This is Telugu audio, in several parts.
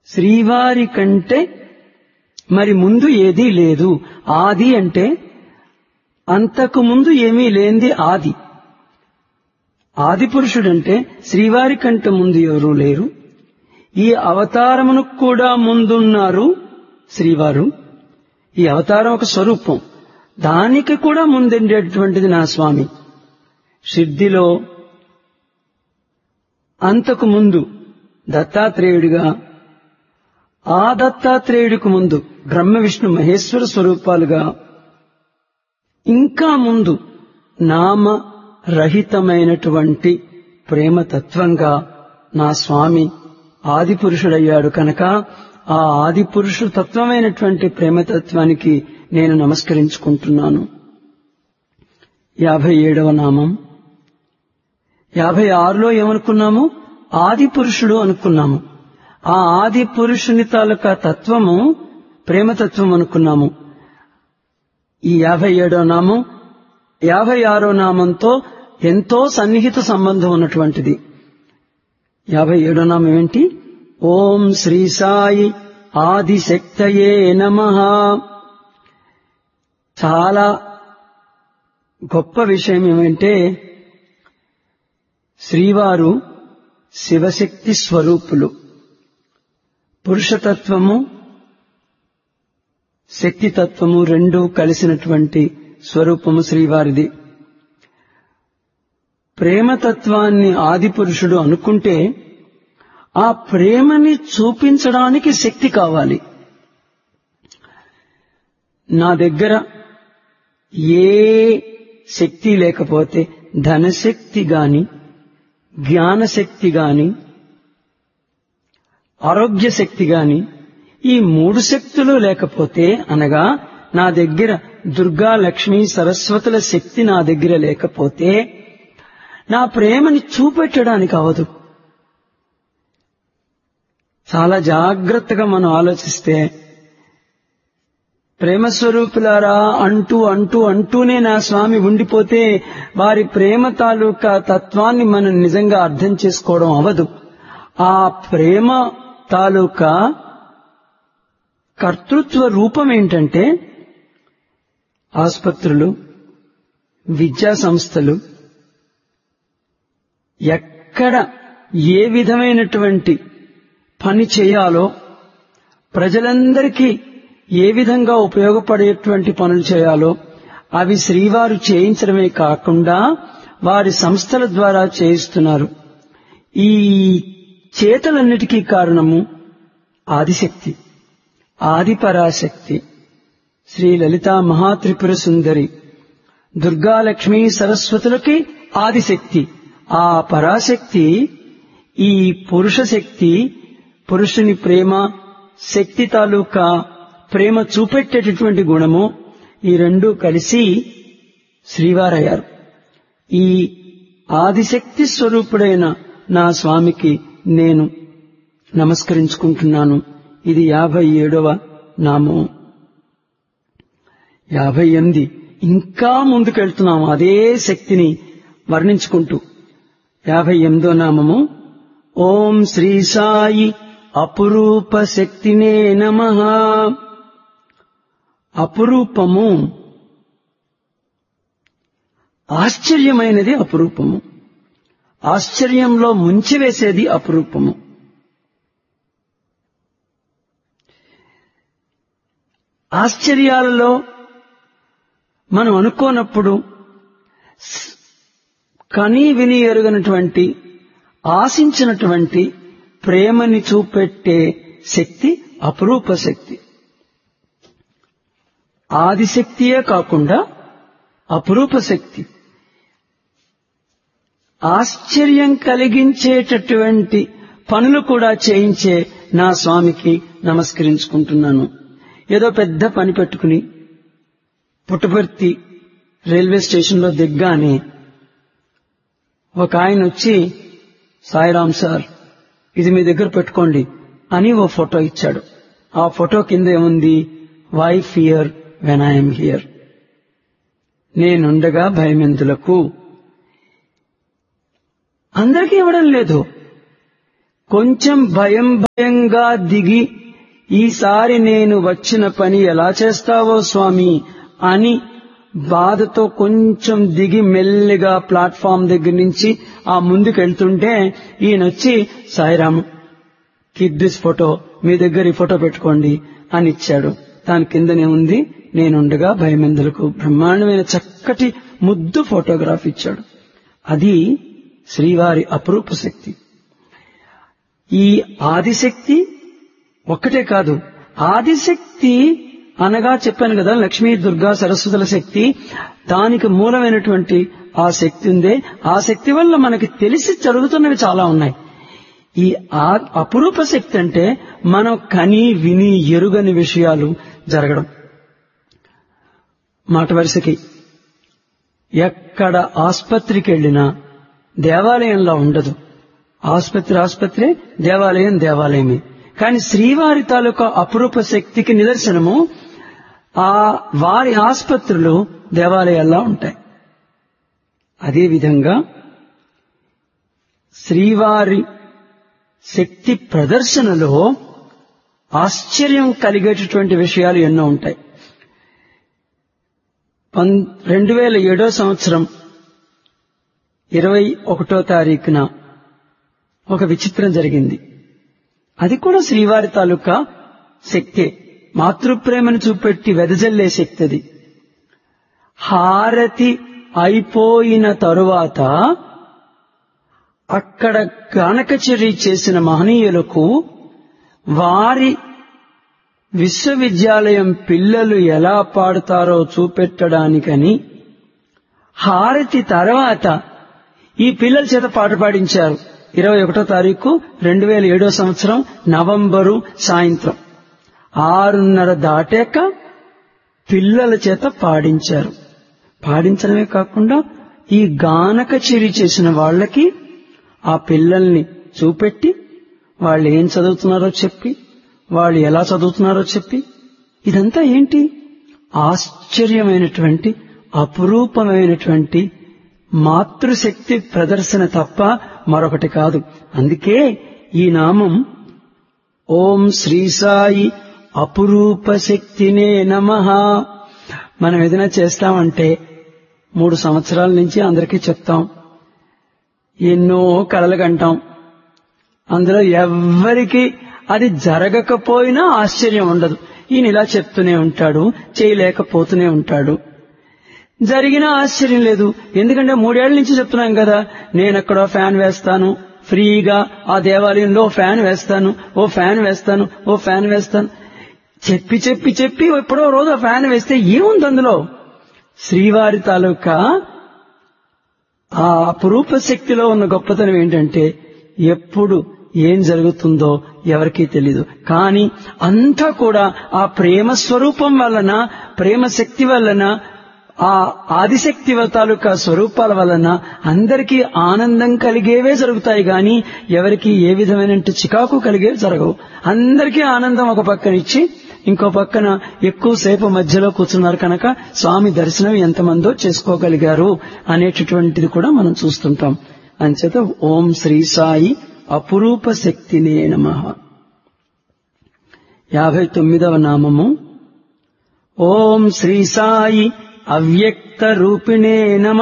శ్రీవారి కంటే మరి ముందు ఏదీ లేదు ఆది అంటే అంతకు ముందు ఏమీ లేనిది ఆది ఆది పురుషుడంటే శ్రీవారి కంటే ముందు ఎవరూ లేరు ఈ అవతారమును కూడా ముందున్నారు శ్రీవారు ఈ అవతారం ఒక స్వరూపం దానికి కూడా ముందుండేటువంటిది నా స్వామి సిద్ధిలో అంతకు ముందు దత్తాత్రేయుడిగా ఆ దత్తాత్రేయుడికి ముందు బ్రహ్మ విష్ణు మహేశ్వర స్వరూపాలుగా ఇంకా ముందు నామ రహితమైనటువంటి ప్రేమతత్వంగా నా స్వామి ఆది పురుషుడయ్యాడు కనుక ఆ ఆది పురుషు తత్వమైనటువంటి ప్రేమతత్వానికి నేను నమస్కరించుకుంటున్నాను యాభై ఏడవ నామం యాభై ఆరులో ఏమనుకున్నాము ఆది పురుషుడు అనుకున్నాము ఆ ఆది పురుషుని తాలూకా తత్వము ప్రేమతత్వం అనుకున్నాము ఈ యాభై ఏడో నామం యాభై ఆరో నామంతో ఎంతో సన్నిహిత సంబంధం ఉన్నటువంటిది యాభై ఏడో నామం ఏంటి ఓం శ్రీ సాయి ఆదిశక్తయే నమ చాలా గొప్ప విషయం ఏమంటే శ్రీవారు శివశక్తి స్వరూపులు పురుషతత్వము శక్తితత్వము రెండూ కలిసినటువంటి స్వరూపము శ్రీవారిది ప్రేమతత్వాన్ని ఆది పురుషుడు అనుకుంటే ఆ ప్రేమని చూపించడానికి శక్తి కావాలి నా దగ్గర ఏ శక్తి లేకపోతే ధనశక్తి గాని జ్ఞానశక్తి గాని ఆరోగ్య శక్తి గాని ఈ మూడు శక్తులు లేకపోతే అనగా నా దగ్గర దుర్గా లక్ష్మి సరస్వతుల శక్తి నా దగ్గర లేకపోతే నా ప్రేమని చూపెట్టడానికి అవదు చాలా జాగ్రత్తగా మనం ఆలోచిస్తే ప్రేమస్వరూపులారా అంటూ అంటూ అంటూనే నా స్వామి ఉండిపోతే వారి ప్రేమ తాలూకా తత్వాన్ని మనం నిజంగా అర్థం చేసుకోవడం అవదు ఆ ప్రేమ తాలూకా కర్తృత్వ రూపం ఏంటంటే ఆసుపత్రులు విద్యా సంస్థలు ఎక్కడ ఏ విధమైనటువంటి పని చేయాలో ప్రజలందరికీ ఏ విధంగా ఉపయోగపడేటువంటి పనులు చేయాలో అవి శ్రీవారు చేయించడమే కాకుండా వారి సంస్థల ద్వారా చేయిస్తున్నారు ఈ చేతలన్నిటికీ కారణము ఆదిశక్తి ఆదిపరాశక్తి శ్రీ లలితా మహాత్రిపుర సుందరి దుర్గాలక్ష్మీ సరస్వతులకి ఆదిశక్తి ఆ పరాశక్తి ఈ పురుష శక్తి పురుషుని ప్రేమ శక్తి తాలూకా ప్రేమ చూపెట్టేటటువంటి గుణము ఈ రెండు కలిసి శ్రీవారయ్యారు ఈ ఆదిశక్తి స్వరూపుడైన నా స్వామికి నేను నమస్కరించుకుంటున్నాను ఇది యాభై ఏడవ నామం యాభై ఎనిమిది ఇంకా ముందుకెళ్తున్నాము అదే శక్తిని వర్ణించుకుంటూ యాభై ఎనిమిదో నామము ఓం శ్రీ సాయి అపురూప శక్తినే నమ అపురూపము ఆశ్చర్యమైనది అపురూపము ఆశ్చర్యంలో ముంచివేసేది అపురూపము ఆశ్చర్యాలలో మనం అనుకోనప్పుడు కనీ విని ఎరుగనటువంటి ఆశించినటువంటి ప్రేమని చూపెట్టే శక్తి అపురూప శక్తి ఆదిశక్తియే కాకుండా అపురూప శక్తి ఆశ్చర్యం కలిగించేటటువంటి పనులు కూడా చేయించే నా స్వామికి నమస్కరించుకుంటున్నాను ఏదో పెద్ద పని పెట్టుకుని పుట్టపర్తి రైల్వే స్టేషన్లో దిగ్గానే ఒక ఆయన వచ్చి సాయిరామ్ సార్ ఇది మీ దగ్గర పెట్టుకోండి అని ఓ ఫోటో ఇచ్చాడు ఆ ఫోటో కింద ఏముంది why fear when I'm here నేనుండగా భయమెందులకు అందరికీ ఇవ్వడం లేదు కొంచెం భయం భయంగా దిగి ఈసారి నేను వచ్చిన పని ఎలా చేస్తావో స్వామి అని బాధతో కొంచెం దిగి మెల్లిగా ప్లాట్ఫామ్ దగ్గర నుంచి ఆ ముందుకు వెళ్తుంటే ఈయనొచ్చి సాయిరామ్ కీప్ దిస్ ఫోటో మీ దగ్గర ఈ ఫోటో పెట్టుకోండి అని ఇచ్చాడు దాని కిందనే ఉంది నేనుండగా భయమెందులకు బ్రహ్మాండమైన చక్కటి ముద్దు ఫోటోగ్రాఫ్ ఇచ్చాడు అది శ్రీవారి అపురూప శక్తి ఈ ఆదిశక్తి ఒక్కటే కాదు ఆదిశక్తి అనగా చెప్పాను కదా లక్ష్మీ దుర్గా సరస్వతుల శక్తి దానికి మూలమైనటువంటి ఆ శక్తి ఉందే ఆ శక్తి వల్ల మనకి తెలిసి జరుగుతున్నవి చాలా ఉన్నాయి ఈ ఆ- అపురూప శక్తి అంటే మనం కని విని ఎరుగని విషయాలు జరగడం మాట వరుసకి ఎక్కడ ఆస్పత్రికి వెళ్ళినా దేవాలయంలో ఉండదు ఆస్పత్రి ఆస్పత్రి దేవాలయం దేవాలయమే కానీ శ్రీవారి తాలూకా అపురూప శక్తికి నిదర్శనము ఆ వారి ఆస్పత్రులు దేవాలయాల్లో ఉంటాయి అదేవిధంగా శ్రీవారి శక్తి ప్రదర్శనలో ఆశ్చర్యం కలిగేటటువంటి విషయాలు ఎన్నో ఉంటాయి రెండు వేల ఏడో సంవత్సరం ఇరవై ఒకటో తారీఖున ఒక విచిత్రం జరిగింది అది కూడా శ్రీవారి తాలూకా శక్తే మాతృప్రేమను చూపెట్టి వెదజల్లే శక్తి అది హారతి అయిపోయిన తరువాత అక్కడ గానకచర్య చేసిన మహనీయులకు వారి విశ్వవిద్యాలయం పిల్లలు ఎలా పాడుతారో చూపెట్టడానికని హారతి తర్వాత ఈ పిల్లల చేత పాట పాడించారు ఇరవై ఒకటో తారీఖు రెండు వేల ఏడో సంవత్సరం నవంబరు సాయంత్రం ఆరున్నర దాటాక పిల్లల చేత పాడించారు పాడించడమే కాకుండా ఈ గానక చెరి చేసిన వాళ్ళకి ఆ పిల్లల్ని చూపెట్టి వాళ్ళు ఏం చదువుతున్నారో చెప్పి వాళ్ళు ఎలా చదువుతున్నారో చెప్పి ఇదంతా ఏంటి ఆశ్చర్యమైనటువంటి అపురూపమైనటువంటి మాతృశక్తి ప్రదర్శన తప్ప మరొకటి కాదు అందుకే ఈ నామం ఓం శ్రీ సాయి అపురూప శక్తినే నమ మనం ఏదైనా చేస్తామంటే మూడు సంవత్సరాల నుంచి అందరికీ చెప్తాం ఎన్నో కలలు కంటాం అందులో ఎవ్వరికి అది జరగకపోయినా ఆశ్చర్యం ఉండదు ఈయన ఇలా చెప్తూనే ఉంటాడు చేయలేకపోతూనే ఉంటాడు జరిగినా ఆశ్చర్యం లేదు ఎందుకంటే మూడేళ్ల నుంచి చెప్తున్నాం కదా నేను అక్కడ ఫ్యాన్ వేస్తాను ఫ్రీగా ఆ దేవాలయంలో ఫ్యాన్ వేస్తాను ఓ ఫ్యాన్ వేస్తాను ఓ ఫ్యాన్ వేస్తాను చెప్పి చెప్పి చెప్పి ఎప్పుడో రోజు ఆ ఫ్యాన్ వేస్తే ఏముంది అందులో శ్రీవారి తాలూకా ఆ అపురూప శక్తిలో ఉన్న గొప్పతనం ఏంటంటే ఎప్పుడు ఏం జరుగుతుందో ఎవరికీ తెలీదు కానీ అంతా కూడా ఆ ప్రేమ స్వరూపం వలన ప్రేమ శక్తి వలన ఆ ఆదిశక్తి తాలూకా స్వరూపాల వలన అందరికీ ఆనందం కలిగేవే జరుగుతాయి గాని ఎవరికి ఏ విధమైన చికాకు కలిగేవి జరగవు అందరికీ ఆనందం ఒక పక్కన ఇచ్చి ఇంకో పక్కన ఎక్కువసేపు మధ్యలో కూర్చున్నారు కనుక స్వామి దర్శనం ఎంతమందో చేసుకోగలిగారు అనేటటువంటిది కూడా మనం చూస్తుంటాం అంచేత ఓం శ్రీ సాయి అపురూప శక్తినే నమ యాభై తొమ్మిదవ నామము ఓం శ్రీ సాయి అవ్యక్త రూపిణే నమ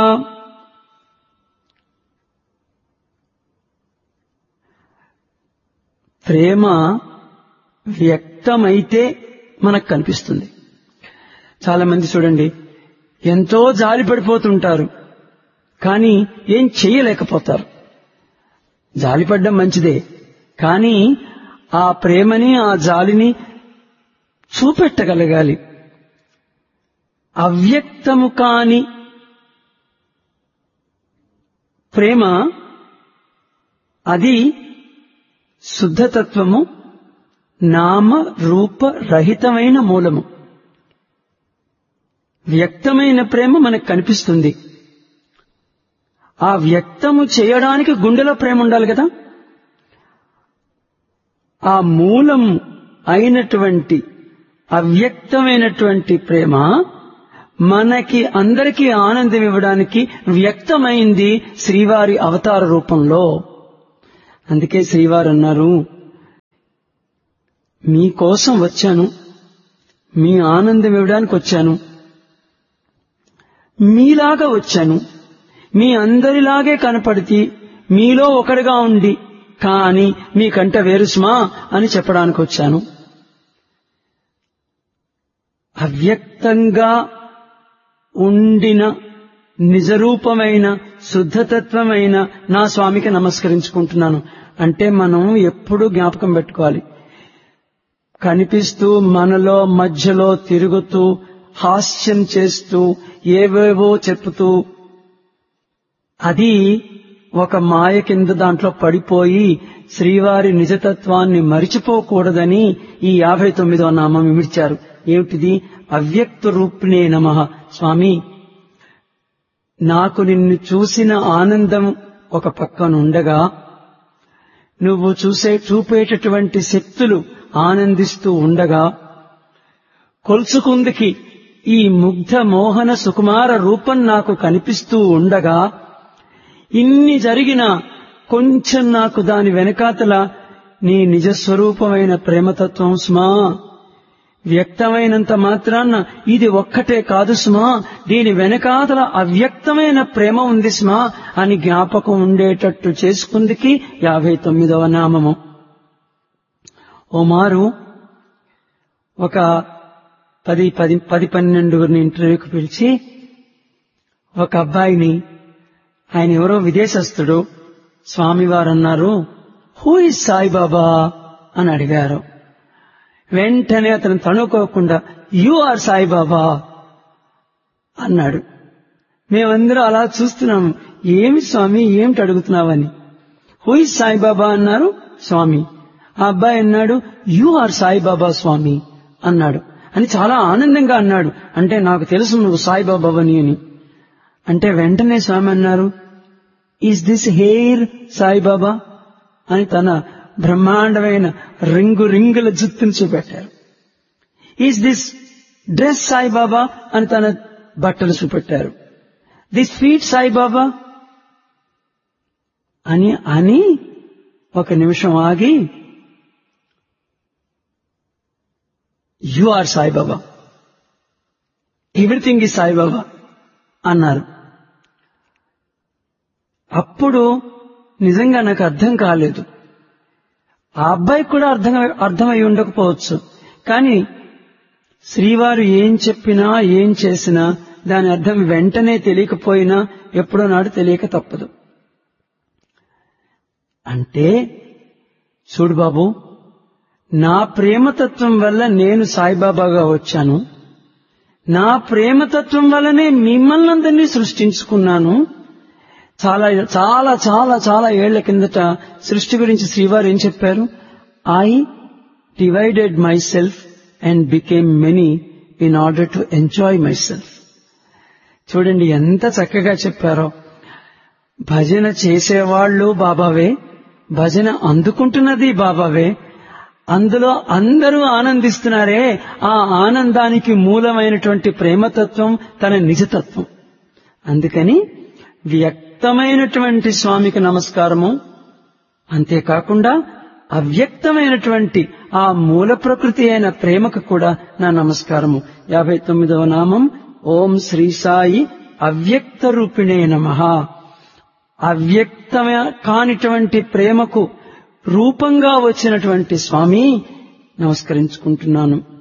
ప్రేమ వ్యక్తమైతే మనకు కనిపిస్తుంది చాలా మంది చూడండి ఎంతో జాలి పడిపోతుంటారు కానీ ఏం చేయలేకపోతారు జాలిపడ్డం మంచిదే కానీ ఆ ప్రేమని ఆ జాలిని చూపెట్టగలగాలి అవ్యక్తము కాని ప్రేమ అది శుద్ధతత్వము నామ రూప రహితమైన మూలము వ్యక్తమైన ప్రేమ మనకు కనిపిస్తుంది ఆ వ్యక్తము చేయడానికి గుండెలో ప్రేమ ఉండాలి కదా ఆ మూలం అయినటువంటి అవ్యక్తమైనటువంటి ప్రేమ మనకి అందరికీ ఆనందం ఇవ్వడానికి వ్యక్తమైంది శ్రీవారి అవతార రూపంలో అందుకే శ్రీవారు అన్నారు మీకోసం వచ్చాను మీ ఆనందం ఇవ్వడానికి వచ్చాను మీలాగా వచ్చాను మీ అందరిలాగే కనపడితే మీలో ఒకడిగా ఉండి కాని మీకంట వేరుస్మా అని చెప్పడానికి వచ్చాను అవ్యక్తంగా ఉండిన నిజరూపమైన శుద్ధతత్వమైన నా స్వామికి నమస్కరించుకుంటున్నాను అంటే మనం ఎప్పుడూ జ్ఞాపకం పెట్టుకోవాలి కనిపిస్తూ మనలో మధ్యలో తిరుగుతూ హాస్యం చేస్తూ ఏవేవో చెప్పుతూ అది ఒక మాయ కింద దాంట్లో పడిపోయి శ్రీవారి నిజతత్వాన్ని మరిచిపోకూడదని ఈ యాభై తొమ్మిదో నామం ఇమిడ్చారు ఏమిటిది అవ్యక్త రూపిణే నమ స్వామి నాకు నిన్ను చూసిన ఆనందం ఒక పక్కన ఉండగా నువ్వు చూసే చూపేటటువంటి శక్తులు ఆనందిస్తూ ఉండగా కొలుచుకుందికి ఈ ముగ్ధ మోహన సుకుమార రూపం నాకు కనిపిస్తూ ఉండగా ఇన్ని జరిగినా కొంచెం నాకు దాని వెనకాతల నీ నిజస్వరూపమైన ప్రేమతత్వం స్మా వ్యక్తమైనంత మాత్రాన్న ఇది ఒక్కటే కాదు స్మా దీని వెనకాతల అవ్యక్తమైన ప్రేమ ఉంది స్మా అని జ్ఞాపకం ఉండేటట్టు చేసుకుందికి యాభై తొమ్మిదవ నామము ఓ మారు ఒక పది పది పది పన్నెండుగురిని ఇంటర్వ్యూకి పిలిచి ఒక అబ్బాయిని ఆయన ఎవరో విదేశస్తుడు స్వామివారు అన్నారు హూ ఇస్ సాయిబాబా అని అడిగారు వెంటనే అతను తణుకోకుండా యు ఆర్ సాయిబాబా అన్నాడు మేమందరం అలా చూస్తున్నాము ఏమి స్వామి ఏమిటి అడుగుతున్నావని హూ ఇస్ సాయిబాబా అన్నారు స్వామి ఆ అబ్బాయి అన్నాడు యు ఆర్ సాయిబాబా స్వామి అన్నాడు అని చాలా ఆనందంగా అన్నాడు అంటే నాకు తెలుసు నువ్వు సాయిబాబాని అని అంటే వెంటనే స్వామి అన్నారు ఈజ్ దిస్ హెయిర్ సాయిబాబా అని తన బ్రహ్మాండమైన రింగు రింగుల జుత్తుని చూపెట్టారు ఈజ్ దిస్ డ్రెస్ సాయిబాబా అని తన బట్టలు చూపెట్టారు దిస్ ఫీట్ సాయిబాబా అని అని ఒక నిమిషం ఆగి యు ఆర్ సాయిబాబా ఎవ్రీథింగ్ ఈ సాయిబాబా అన్నారు అప్పుడు నిజంగా నాకు అర్థం కాలేదు ఆ అబ్బాయికి కూడా అర్థం అర్థమై ఉండకపోవచ్చు కానీ శ్రీవారు ఏం చెప్పినా ఏం చేసినా దాని అర్థం వెంటనే తెలియకపోయినా ఎప్పుడో నాడు తెలియక తప్పదు అంటే చూడు బాబు నా ప్రేమతత్వం వల్ల నేను సాయిబాబాగా వచ్చాను నా ప్రేమతత్వం వల్లనే మిమ్మల్ని అందరినీ సృష్టించుకున్నాను చాలా చాలా చాలా చాలా ఏళ్ల కిందట సృష్టి గురించి శ్రీవారు ఏం చెప్పారు I divided myself and became many in order to enjoy myself చూడండి ఎంత చక్కగా చెప్పారో భజన చేసేవాళ్ళు బాబావే భజన అందుకుంటున్నది బాబావే అందులో అందరూ ఆనందిస్తున్నారే ఆ ఆనందానికి మూలమైనటువంటి ప్రేమతత్వం తన నిజతత్వం అందుకని వ్యక్తమైనటువంటి స్వామికి నమస్కారము అంతేకాకుండా అవ్యక్తమైనటువంటి ఆ మూల ప్రకృతి అయిన ప్రేమకు కూడా నా నమస్కారము యాభై తొమ్మిదవ నామం ఓం శ్రీ సాయి అవ్యక్త రూపిణే నమ అవ్యక్తమ కానిటువంటి ప్రేమకు రూపంగా వచ్చినటువంటి స్వామి నమస్కరించుకుంటున్నాను